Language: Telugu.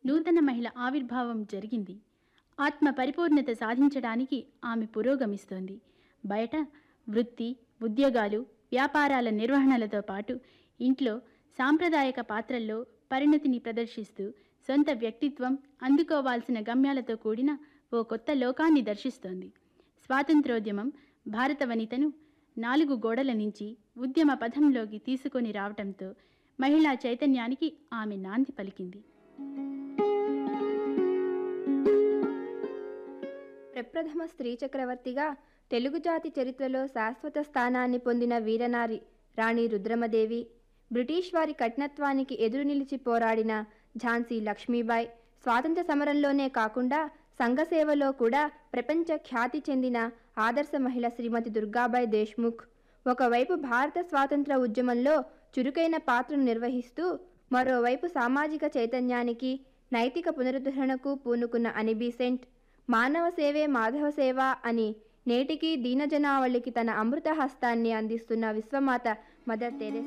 నూతన మహిళ ఆవిర్భావం జరిగింది ఆత్మ పరిపూర్ణత సాధించడానికి ఆమె పురోగమిస్తోంది బయట వృత్తి ఉద్యోగాలు వ్యాపారాల నిర్వహణలతో పాటు ఇంట్లో సాంప్రదాయక పాత్రల్లో పరిణతిని ప్రదర్శిస్తూ సొంత వ్యక్తిత్వం అందుకోవాల్సిన గమ్యాలతో కూడిన ఓ కొత్త లోకాన్ని దర్శిస్తోంది స్వాతంత్రోద్యమం భారత వనితను నాలుగు గోడల నుంచి ఉద్యమ పథంలోకి తీసుకొని రావటంతో మహిళా చైతన్యానికి ఆమె నాంది పలికింది ప్రప్రథమ స్త్రీ చక్రవర్తిగా తెలుగు జాతి చరిత్రలో శాశ్వత స్థానాన్ని పొందిన వీరనారి రాణి రుద్రమదేవి బ్రిటిష్ వారి కఠినత్వానికి ఎదురు నిలిచి పోరాడిన ఝాన్సీ లక్ష్మీబాయి స్వాతంత్ర సమరంలోనే కాకుండా సంఘ సేవలో కూడా ప్రపంచ ఖ్యాతి చెందిన ఆదర్శ మహిళ శ్రీమతి దుర్గాబాయ్ దేశ్ముఖ్ ఒకవైపు భారత స్వాతంత్ర ఉద్యమంలో చురుకైన పాత్రను నిర్వహిస్తూ మరోవైపు సామాజిక చైతన్యానికి నైతిక పునరుద్ధరణకు పూనుకున్న అనిబీసెంట్ మానవ సేవే మాధవ సేవ అని నేటికి దీనజనావళికి తన అమృత హస్తాన్ని అందిస్తున్న విశ్వమాత మదర్ తెరెసా